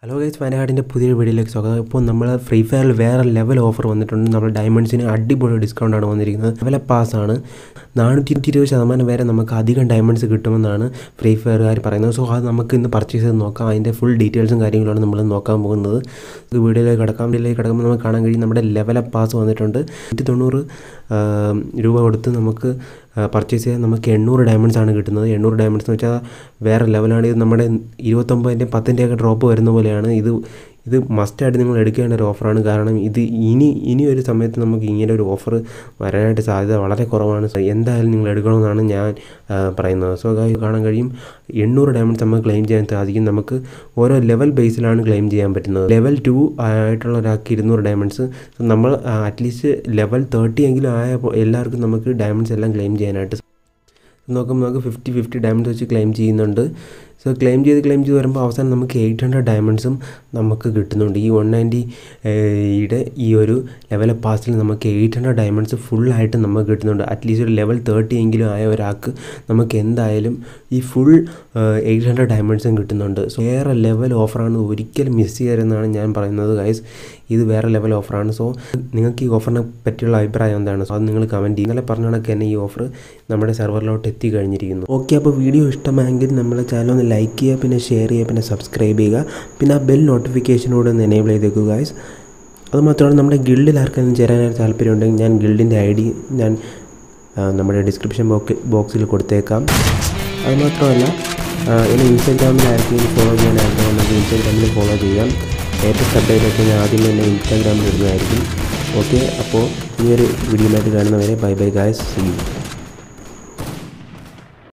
hello guys വയനാടിൻ്റെ പുതിയ വീഡിയോയിലേക്ക് സ്വാഗതം ഇപ്പോൾ നമ്മൾ ഫ്രീ ഫയറിൽ വേറെ ലെവൽ ഓഫർ വന്നിട്ടുണ്ട് നമ്മൾ ഡയമണ്ട്സിന് അടിപൊളി ഡിസ്കൗണ്ടാണ് വന്നിരിക്കുന്നത് ലെവൽ പാസ്സാണ് നാനൂറ്റി ഇരുപത് ശതമാനം വരെ നമുക്ക് അധികം ഡയമണ്ട്സ് കിട്ടുമെന്നാണ് ഫ്രീ ഫയറുകാർ പറയുന്നത് സോ അത് നമുക്ക് ഇന്ന് പർച്ചേസ് ചെയ്ത് നോക്കാം അതിൻ്റെ ഫുൾ ഡീറ്റെയിൽസും കാര്യങ്ങളാണ് നമ്മൾ നോക്കാൻ പോകുന്നത് ഇത് വീഡിയോയിലേക്ക് കിടക്കാം വീഡിയോയിലേക്ക് കിടക്കുമ്പോൾ നമുക്ക് കാണാൻ കഴിയും നമ്മുടെ ലെവൽ പാസ് വന്നിട്ടുണ്ട് നൂറ്റി തൊണ്ണൂറ് രൂപ കൊടുത്ത് നമുക്ക് പർച്ചേസ് ചെയ്യാൻ നമുക്ക് എണ്ണൂറ് ഡയമണ്ട്സ് ആണ് കിട്ടുന്നത് എണ്ണൂറ് ഡയമണ്ട്സ് എന്ന് വെച്ചാൽ വേറെ ലെവലാണ് ഇത് നമ്മുടെ ഇരുപത്തൊമ്പതിൻ്റെയും പത്തിൻ്റെയൊക്കെ ഡ്രോപ്പ് വരുന്ന പോലെയാണ് ഇത് ഇത് മസ്റ്റായിട്ട് നിങ്ങൾ എടുക്കേണ്ട ഒരു ഓഫറാണ് കാരണം ഇത് ഇനി ഇനി ഒരു സമയത്ത് നമുക്ക് ഇങ്ങനെ ഒരു ഓഫർ വരാനായിട്ട് സാധ്യത വളരെ കുറവാണ് സോ എന്തായാലും നിങ്ങൾ എടുക്കണമെന്നാണ് ഞാൻ പറയുന്നത് സോ കാണാൻ കഴിയും എണ്ണൂറ് ഡയമണ്ട്സ് നമുക്ക് ക്ലെയിം ചെയ്യാൻ സാധിക്കും നമുക്ക് ഓരോ ലെവൽ ബേസിലാണ് ക്ലെയിം ചെയ്യാൻ പറ്റുന്നത് ലെവൽ ടു ആയിട്ടുള്ള ഒരാൾക്ക് ഇരുന്നൂറ് ഡയമണ്ട്സ് നമ്മൾ അറ്റ്ലീസ്റ്റ് ലെവൽ തേർട്ടി എങ്കിലും ആയ എല്ലാവർക്കും നമുക്ക് ഡയമണ്ട്സ് എല്ലാം ക്ലെയിം ചെയ്യാനായിട്ട് നോക്കുമ്പോൾ നമുക്ക് ഫിഫ്റ്റി ഫിഫ്റ്റി ഡയമണ്ട്സ് വെച്ച് ക്ലെയിം ചെയ്യുന്നുണ്ട് സോ ക്ലെയിം ചെയ്ത് ക്ലെയിം ചെയ്ത് വരുമ്പോൾ അവസാനം നമുക്ക് എയ്റ്റ് ഹൺഡ്രഡ് ഡയമണ്ട്സും നമുക്ക് കിട്ടുന്നുണ്ട് ഈ വൺ നയൻറ്റി യുടെ ഈ ഒരു ലെവൽ പാസിൽ നമുക്ക് എയ്റ്റ് ഹൺഡ്രഡ് ഡയമണ്ട്സ് ഫുള്ളായിട്ട് നമുക്ക് കിട്ടുന്നുണ്ട് അറ്റ്ലീസ്റ്റ് ഒരു ലെവൽ തേർട്ടി എങ്കിലും ആയ ഒരാൾക്ക് നമുക്ക് എന്തായാലും ഈ ഫുൾ എയ്റ്റ് ഹൺഡ്രഡ് ഡയമണ്ട്സും കിട്ടുന്നുണ്ട് സോ വേറെ ലെവൽ ഓഫറാണ് ഒരിക്കലും മിസ് ചെയ്യരുതെന്നാണ് ഞാൻ പറയുന്നത് ഗൈസ് ഇത് വേറെ ലെവൽ ഓഫറാണ് സോ നിങ്ങൾക്ക് ഈ ഓഫറിനെ പറ്റിയുള്ള അഭിപ്രായം എന്താണ് സോ അത് നിങ്ങൾ കമൻറ്റ് ചെയ്യുക ഇന്നലെ പറഞ്ഞ കണക്ക് തന്നെ ഈ ഓഫർ നമ്മുടെ സെർവറിലോട്ട് എത്തി കഴിഞ്ഞിരിക്കുന്നു ഓക്കെ അപ്പോൾ വീഡിയോ ഇഷ്ടമായെങ്കിൽ നമ്മുടെ ചാനൽ ഒന്ന് ലൈക്ക് ചെയ്യുക പിന്നെ ഷെയർ ചെയ്യുക പിന്നെ സബ്സ്ക്രൈബ് ചെയ്യുക പിന്നെ ആ ബെൽ നോട്ടിഫിക്കേഷനോട് ഒന്ന് എനേബിൾ ചെയ്തേക്കുക ഗൈസ് അതുമാത്രമല്ല നമ്മുടെ ഗിൽഡിൽ ആർക്കെങ്കിലും ചേരാനായിട്ട് താല്പര്യമുണ്ടെങ്കിൽ ഞാൻ ഗിൽഡിൻ്റെ ഐ ഡി ഞാൻ നമ്മുടെ ഡിസ്ക്രിപ്ഷൻ ബോക്സ് ബോക്സിൽ കൊടുത്തേക്കാം അതുമാത്രമല്ല എന്നെ ഇൻസ്റ്റാഗ്രാമിൽ ആർക്കെങ്കിലും ഫോളോ ചെയ്യാനായിട്ടുണ്ടെങ്കിൽ ഇൻസ്റ്റാഗ്രാമിൽ ഫോളോ ചെയ്യാം ഏറ്റവും അപ്ഡേറ്റൊക്കെ ഞാൻ ആദ്യം തന്നെ ഇൻസ്റ്റാഗ്രാമിൽ ഇടുന്നതായിരിക്കും ഓക്കെ അപ്പോൾ ഈ ഒരു വീഡിയോയിലായിട്ട് കാണുന്നവരെ ബൈ ബൈ ഗായ്സ് സീ